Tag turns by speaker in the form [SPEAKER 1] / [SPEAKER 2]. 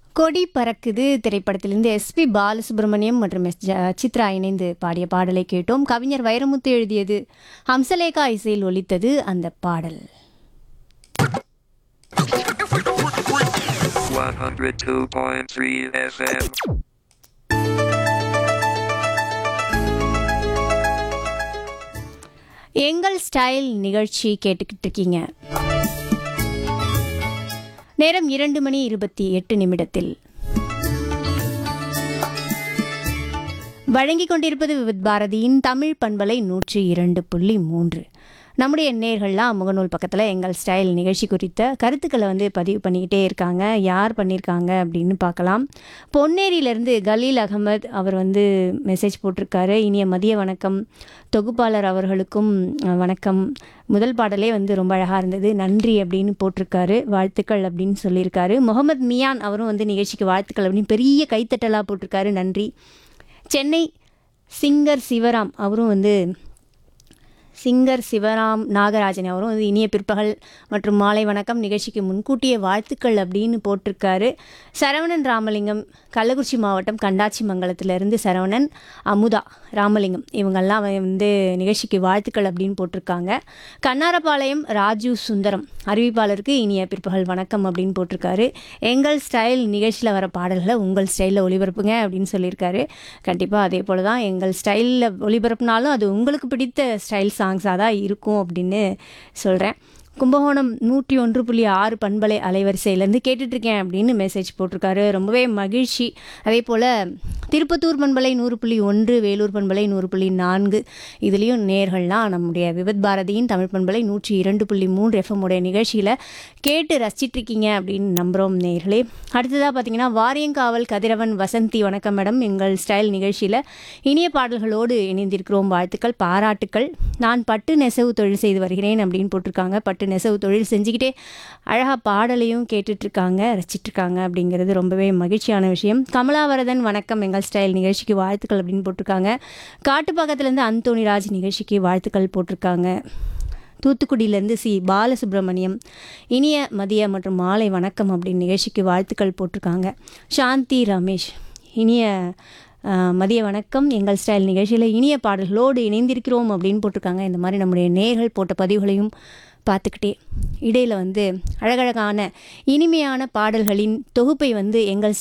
[SPEAKER 1] கொடி பறக்குது திரைப்படத்திலிருந்து எஸ்பி பாலசுப்ரமணியம் மற்றும் எஸ் ஜ- சித்ரா இணைந்து பாடிய பாடலை கேட்டோம் கவிஞர் வைரமுத்து எழுதியது ஹம்சலேகா இசையில் ஒலித்தது அந்த பாடல்
[SPEAKER 2] 102.3 FM.
[SPEAKER 1] எங்கள் ஸ்டைல் நிகழ்ச்சி கேட்டுக்கிட்டு இருக்கீங்க நேரம் இரண்டு மணி இருபத்தி எட்டு நிமிடத்தில் வழங்கிக் கொண்டிருப்பது விவித் பாரதியின் தமிழ் பண்பலை நூற்றி இரண்டு புள்ளி மூன்று நம்முடைய நேர்கள்லாம் முகநூல் பக்கத்தில் எங்கள் ஸ்டைல் நிகழ்ச்சி குறித்த கருத்துக்களை வந்து பதிவு பண்ணிக்கிட்டே இருக்காங்க யார் பண்ணியிருக்காங்க அப்படின்னு பார்க்கலாம் பொன்னேரியிலேருந்து கலீல் அகமது அவர் வந்து மெசேஜ் போட்டிருக்காரு இனிய மதிய வணக்கம் தொகுப்பாளர் அவர்களுக்கும் அஹ், வணக்கம் முதல் பாடலே வந்து ரொம்ப அழகாக இருந்தது நன்றி அப்படின்னு போட்டிருக்காரு வாழ்த்துக்கள் அப்படின்னு சொல்லியிருக்காரு முகமது மியான் அவரும் வந்து நிகழ்ச்சிக்கு வாழ்த்துக்கள் அப்படின்னு பெரிய கைத்தட்டலாக போட்டிருக்காரு நன்றி சென்னை சிங்கர் சிவராம் அவரும் வந்து சிங்கர் சிவராம் நாகராஜன் அவரும் வந்து இனிய பிற்பகல் மற்றும் மாலை வணக்கம் நிகழ்ச்சிக்கு முன்கூட்டிய வாழ்த்துக்கள் அப்படின்னு போட்டிருக்காரு சரவணன் ராமலிங்கம் கள்ளக்குறிச்சி மாவட்டம் கண்டாச்சி மங்கலத்திலிருந்து சரவணன் அமுதா ராமலிங்கம் இவங்கெல்லாம் வந்து நிகழ்ச்சிக்கு வாழ்த்துக்கள் அப்படின்னு போட்டிருக்காங்க கண்ணாரப்பாளையம் ராஜு சுந்தரம் அறிவிப்பாளருக்கு இனிய பிற்பகல் வணக்கம் அப்படின்னு போட்டிருக்காரு எங்கள் ஸ்டைல் நிகழ்ச்சியில் வர பாடல்களை உங்கள் ஸ்டைலில் ஒளிபரப்புங்க அப்படின்னு சொல்லியிருக்காரு கண்டிப்பாக அதே போல் தான் எங்கள் ஸ்டைலில் ஒளிபரப்புனாலும் அது உங்களுக்கு பிடித்த ஸ்டைல் சாங்ஸாக தான் இருக்கும் அப்படின்னு சொல்கிறேன் கும்பகோணம் நூற்றி ஒன்று புள்ளி ஆறு பண்பலை அலைவரிசையிலேருந்து கேட்டுட்ருக்கேன் அப்படின்னு மெசேஜ் போட்டிருக்காரு ரொம்பவே மகிழ்ச்சி அதே போல் திருப்பத்தூர் பண்பலை நூறு புள்ளி ஒன்று வேலூர் பண்பலை நூறு புள்ளி நான்கு இதுலேயும் நேர்கள்லாம் நம்முடைய விவத் பாரதியின் தமிழ் பண்பலை நூற்றி இரண்டு புள்ளி மூன்று எஃப்எம் உடைய நிகழ்ச்சியில் கேட்டு ரசிச்சிட்ருக்கீங்க அப்படின்னு நம்புகிறோம் நேர்களே அடுத்ததாக பார்த்தீங்கன்னா வாரியங்காவல் கதிரவன் வசந்தி வணக்கம் மேடம் எங்கள் ஸ்டைல் நிகழ்ச்சியில் இனிய பாடல்களோடு இணைந்திருக்கிறோம் வாழ்த்துக்கள் பாராட்டுக்கள் நான் பட்டு நெசவு தொழில் செய்து வருகிறேன் அப்படின்னு போட்டிருக்காங்க பட்டு நெசவு தொழில் செஞ்சுக்கிட்டே அழகாக பாடலையும் கேட்டுட்ருக்காங்க ரசிச்சிட்ருக்காங்க அப்படிங்கிறது ரொம்பவே மகிழ்ச்சியான விஷயம் கமலாவரதன் வணக்கம் எங்கள் ஸ்டைல் நிகழ்ச்சிக்கு வாழ்த்துக்கள் அப்படின்னு போட்டிருக்காங்க காட்டுப்பாக்கத்துலேருந்து அந்தோணி ராஜ் நிகழ்ச்சிக்கு வாழ்த்துக்கள் போட்டிருக்காங்க தூத்துக்குடியிலேருந்து சி பாலசுப்ரமணியம் இனிய மதிய மற்றும் மாலை வணக்கம் அப்படின்னு நிகழ்ச்சிக்கு வாழ்த்துக்கள் போட்டிருக்காங்க சாந்தி ரமேஷ் இனிய அஹ், மதிய வணக்கம் எங்கள் ஸ்டைல் நிகழ்ச்சியில் இனிய பாடல்களோடு இணைந்திருக்கிறோம் அப்படின்னு போட்டிருக்காங்க இந்த மாதிரி நம்முடைய நேர்கள் போட்ட பதிவுகளையும் பார்த்துக்கிட்டே இடையில் வந்து அழகழகான இனிமையான பாடல்களின் தொகுப்பை வந்து எங்கள்